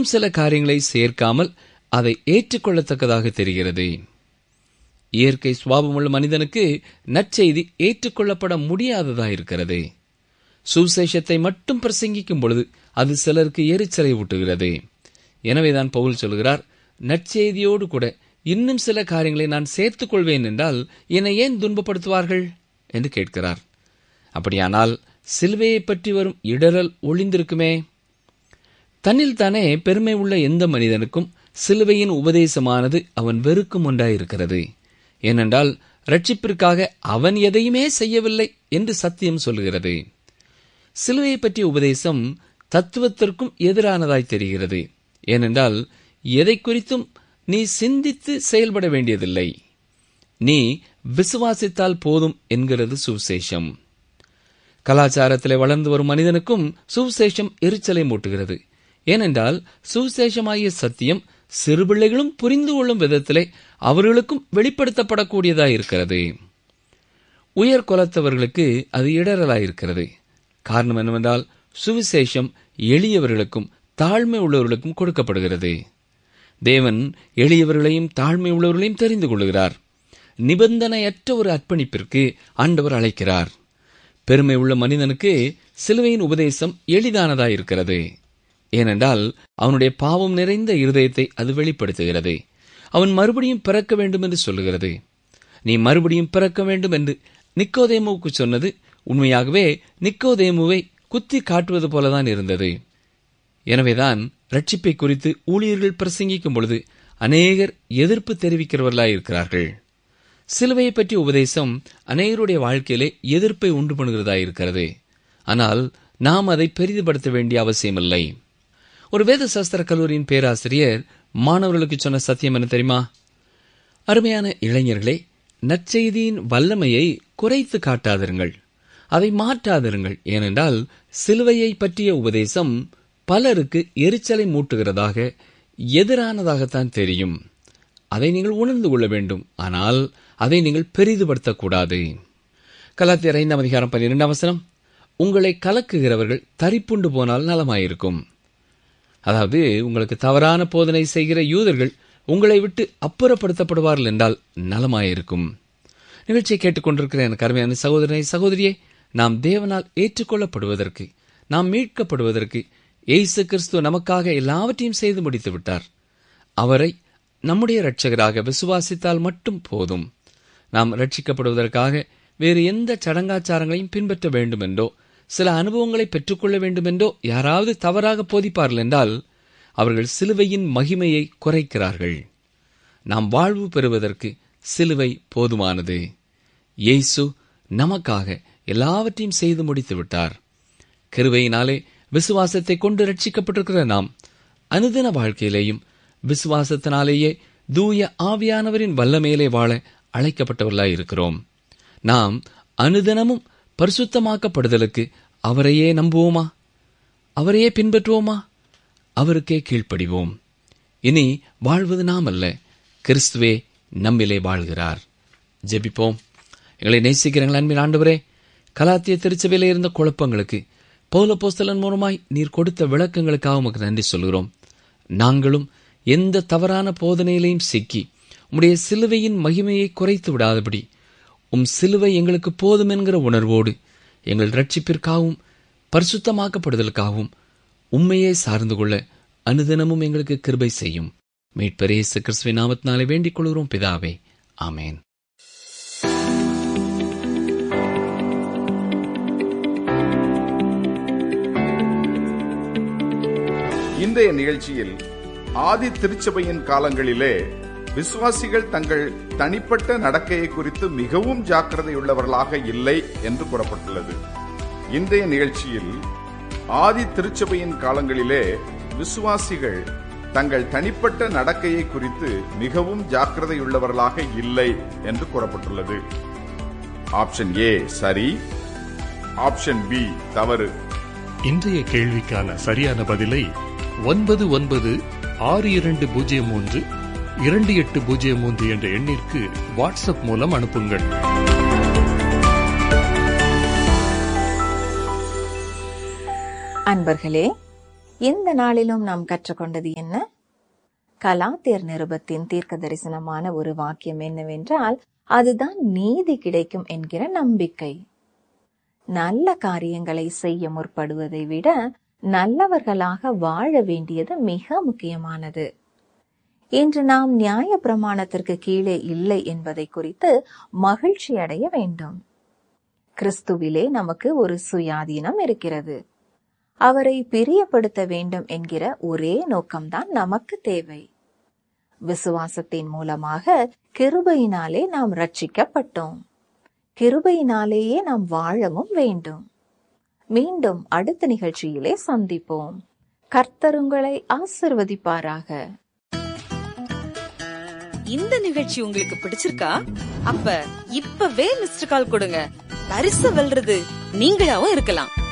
இன்னும் சில காரியங்களை சேர்க்காமல் அதை ஏற்றுக்கொள்ளத்தக்கதாக தெரிகிறது இயற்கை சுவாபமுள்ள மனிதனுக்கு நற்செய்தி ஏற்றுக்கொள்ளப்பட முடியாததா இருக்கிறது சுவிசேஷத்தை மட்டும் பிரசங்கிக்கும் பொழுது அது சிலருக்கு எரிச்சலை ஊட்டுகிறது எனவேதான் பவுல் சொல்கிறார் நற்செய்தியோடு கூட இன்னும் சில காரியங்களை நான் சேர்த்துக் கொள்வேன் என்றால் என்னை ஏன் துன்பப்படுத்துவார்கள் என்று கேட்கிறார் அப்படியானால் சிலுவையை பற்றி வரும் இடரல் ஒளிந்திருக்குமே தன்னில் தானே பெருமை உள்ள எந்த மனிதனுக்கும் சிலுவையின் உபதேசமானது அவன் வெறுக்கும் ஒன்றாயிருக்கிறது ஏனென்றால் ரட்சிப்பிற்காக அவன் எதையுமே செய்யவில்லை என்று சத்தியம் சொல்கிறது சிலுவையை பற்றிய உபதேசம் தத்துவத்திற்கும் எதிரானதாய் தெரிகிறது ஏனென்றால் எதை குறித்தும் நீ சிந்தித்து செயல்பட வேண்டியதில்லை நீ விசுவாசித்தால் போதும் என்கிறது சுவிசேஷம் கலாச்சாரத்திலே வளர்ந்து வரும் மனிதனுக்கும் சுவிசேஷம் எரிச்சலை மூட்டுகிறது ஏனென்றால் சுவிசேஷமாகிய சத்தியம் சிறுபிள்ளைகளும் புரிந்து கொள்ளும் விதத்திலே அவர்களுக்கும் வெளிப்படுத்தப்படக்கூடியதாய் இருக்கிறது உயர் குலத்தவர்களுக்கு அது இடரலாயிருக்கிறது காரணம் என்னவென்றால் சுவிசேஷம் எளியவர்களுக்கும் தாழ்மை உள்ளவர்களுக்கும் கொடுக்கப்படுகிறது தேவன் எளியவர்களையும் தாழ்மை உள்ளவர்களையும் தெரிந்து கொள்கிறார் நிபந்தனையற்ற ஒரு அர்ப்பணிப்பிற்கு ஆண்டவர் அழைக்கிறார் பெருமை உள்ள மனிதனுக்கு சிலுவையின் உபதேசம் எளிதானதாயிருக்கிறது ஏனென்றால் அவனுடைய பாவம் நிறைந்த இருதயத்தை அது வெளிப்படுத்துகிறது அவன் மறுபடியும் பிறக்க வேண்டும் என்று சொல்லுகிறது நீ மறுபடியும் பிறக்க வேண்டும் என்று நிக்கோதேமுவுக்கு சொன்னது உண்மையாகவே நிக்கோதேமுவை குத்தி காட்டுவது போலதான் இருந்தது எனவேதான் ரட்சிப்பை குறித்து ஊழியர்கள் பிரசங்கிக்கும் பொழுது அநேகர் எதிர்ப்பு தெரிவிக்கிறவர்களாயிருக்கிறார்கள் சிலுவையை பற்றிய உபதேசம் அநேகருடைய வாழ்க்கையிலே எதிர்ப்பை உண்டு பண்ணுகிறதா இருக்கிறது ஆனால் நாம் அதை பெரிதுபடுத்த வேண்டிய அவசியமில்லை ஒரு வேத சாஸ்திர கல்லூரியின் பேராசிரியர் மாணவர்களுக்கு சொன்ன சத்தியம் என்ன தெரியுமா அருமையான இளைஞர்களே நற்செய்தியின் வல்லமையை குறைத்து காட்டாதிருங்கள் அதை மாற்றாதிருங்கள் ஏனென்றால் சிலுவையை பற்றிய உபதேசம் பலருக்கு எரிச்சலை மூட்டுகிறதாக எதிரானதாகத்தான் தெரியும் அதை நீங்கள் உணர்ந்து கொள்ள வேண்டும் ஆனால் அதை நீங்கள் பெரிதுபடுத்தக்கூடாது கலாத்தியர் ஐந்தாம் அதிகாரம் பன்னிரெண்டாம் வசனம் உங்களை கலக்குகிறவர்கள் தரிப்புண்டு போனால் நலமாயிருக்கும் அதாவது உங்களுக்கு தவறான போதனை செய்கிற யூதர்கள் உங்களை விட்டு அப்புறப்படுத்தப்படுவார்கள் என்றால் நலமாயிருக்கும் நிகழ்ச்சியை கேட்டுக்கொண்டிருக்கிற எனக்கு அருமையான சகோதரனை சகோதரியே நாம் தேவனால் ஏற்றுக்கொள்ளப்படுவதற்கு நாம் மீட்கப்படுவதற்கு இயேசு கிறிஸ்து நமக்காக எல்லாவற்றையும் செய்து முடித்து விட்டார் அவரை நம்முடைய இரட்சகராக விசுவாசித்தால் மட்டும் போதும் நாம் ரட்சிக்கப்படுவதற்காக வேறு எந்த சடங்காச்சாரங்களையும் பின்பற்ற வேண்டும் என்றோ சில அனுபவங்களை பெற்றுக்கொள்ள வேண்டும் என்றோ யாராவது தவறாக போதிப்பார்கள் என்றால் அவர்கள் சிலுவையின் மகிமையை குறைக்கிறார்கள் நாம் வாழ்வு பெறுவதற்கு சிலுவை போதுமானது இயேசு நமக்காக எல்லாவற்றையும் செய்து முடித்து விட்டார் கிருவையினாலே விசுவாசத்தை கொண்டு ரட்சிக்கப்பட்டிருக்கிற நாம் அனுதின வாழ்க்கையிலேயும் விசுவாசத்தினாலேயே தூய ஆவியானவரின் வல்லமையிலே வாழ அழைக்கப்பட்டவர்களாய் இருக்கிறோம் நாம் அனுதினமும் பரிசுத்தமாக்கப்படுதலுக்கு அவரையே நம்புவோமா அவரையே பின்பற்றுவோமா அவருக்கே கீழ்ப்படிவோம் இனி வாழ்வது நாம் அல்ல கிறிஸ்துவே நம்மிலே வாழ்கிறார் ஜெபிப்போம் எங்களை நேசிக்கிறீங்களா அன்பின் ஆண்டவரே கலாத்திய திருச்சபையில இருந்த குழப்பங்களுக்கு பௌல போஸ்தலன் மூலமாய் நீர் கொடுத்த விளக்கங்களுக்காக உமக்கு நன்றி சொல்கிறோம் நாங்களும் எந்த தவறான போதனையிலையும் சிக்கி உம்முடைய சிலுவையின் மகிமையை குறைத்து விடாதபடி உம் சிலுவை எங்களுக்கு போதும் என்கிற உணர்வோடு எங்கள் ரட்சிப்பிற்காகவும் பரிசுத்தமாக்கப்படுதலுக்காகவும் உண்மையே சார்ந்து கொள்ள அனுதினமும் எங்களுக்கு கிருபை செய்யும் மீட்பரேசு கிறிஸ்துவின் நாமத்தினாலே வேண்டிக் கொள்கிறோம் பிதாவே ஆமேன் இன்றைய நிகழ்ச்சியில் ஆதி திருச்சபையின் காலங்களிலே விசுவாசிகள் தங்கள் தனிப்பட்ட நடக்கையை குறித்து மிகவும் ஜாக்கிரதையுள்ளவர்களாக இல்லை என்று கூறப்பட்டுள்ளது இன்றைய நிகழ்ச்சியில் ஆதி திருச்சபையின் காலங்களிலே விசுவாசிகள் தங்கள் தனிப்பட்ட நடக்கையை குறித்து மிகவும் ஜாக்கிரதையுள்ளவர்களாக இல்லை என்று கூறப்பட்டுள்ளது ஆப்ஷன் ஏ சரி ஆப்ஷன் பி தவறு இன்றைய கேள்விக்கான சரியான பதிலை ஒன்பது ஒன்பது ஆறு இரண்டு பூஜ்ஜியம் மூன்று இரண்டு எட்டு பூஜ்ஜியம் மூன்று என்ற எண்ணிற்கு வாட்ஸ்அப் மூலம் அனுப்புங்கள் அன்பர்களே இந்த நாளிலும் நாம் கற்றுக்கொண்டது என்ன கலாத்தியர் நிருபத்தின் தீர்க்க தரிசனமான ஒரு வாக்கியம் என்னவென்றால் அதுதான் நீதி கிடைக்கும் என்கிற நம்பிக்கை நல்ல காரியங்களை செய்ய முற்படுவதை விட நல்லவர்களாக வாழ வேண்டியது மிக முக்கியமானது இன்று நாம் நியாய பிரமாணத்திற்கு கீழே இல்லை என்பதை குறித்து மகிழ்ச்சி அடைய வேண்டும் கிறிஸ்துவிலே நமக்கு ஒரு சுயாதீனம் இருக்கிறது அவரை பிரியப்படுத்த வேண்டும் என்கிற ஒரே நோக்கம்தான் நமக்கு தேவை விசுவாசத்தின் மூலமாக கிருபையினாலே நாம் ரட்சிக்கப்பட்டோம் கிருபையினாலேயே நாம் வாழவும் வேண்டும் மீண்டும் அடுத்த நிகழ்ச்சியிலே சந்திப்போம் கர்த்தருங்களை ஆசிர்வதிப்பாராக இந்த நிகழ்ச்சி உங்களுக்கு பிடிச்சிருக்கா அப்ப இப்பவே மிஸ்டர் கால் கொடுங்க பரிசு வெல்றது நீங்களாவும் இருக்கலாம்